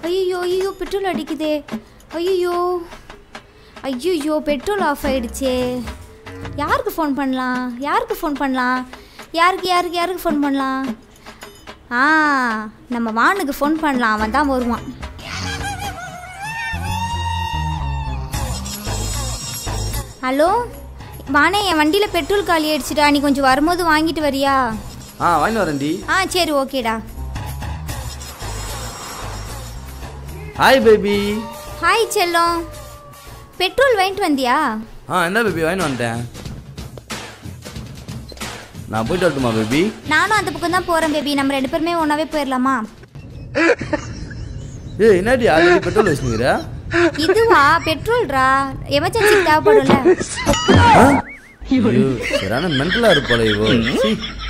ஐயோ ஐயோ பெட்ரோல் அடிக்குதே ஐயோ ஐயோ பெட்ரோல் ஆஃப் ஆயிடுச்சே யாருக்கு ஃபோன் பண்ணலாம் யாருக்கு ஃபோன் பண்ணலாம் யாருக்கு யாருக்கு யாருக்கு ஃபோன் பண்ணலாம் ஆ நம்ம வானுக்கு ஃபோன் பண்ணலாம் அவன் தான் வருவான் ஹலோ வானே என் வண்டியில் பெட்ரோல் காலி ஆயிடுச்சுடா நீ கொஞ்சம் வரும்போது வாங்கிட்டு வரியா ஆ வாங்கி வரேன்டி ஆ சரி ஓகேடா ஹாய் பேபி ஹாய் செல்லம் பெட்ரோல் வாங்கிட்டு வந்தியா ஆ என்ன பேபி வாங்கி வந்துட்டேன் நான் போயிட்டு வரட்டுமா பேபி நானும் அந்த பக்கம் தான் போகிறேன் பேபி நம்ம ரெண்டு பேருமே ஒன்றாவே போயிடலாமா ஏய் என்னடி ஆல்ரெடி பெட்ரோல் வச்சுக்கிற இதுவா பெட்ரோல்ரா எமர்ஜென்சிக்கு தேவைப்படும்ல ஐயோ சரியான மென்டலாக இருப்பாளே இவோ சீ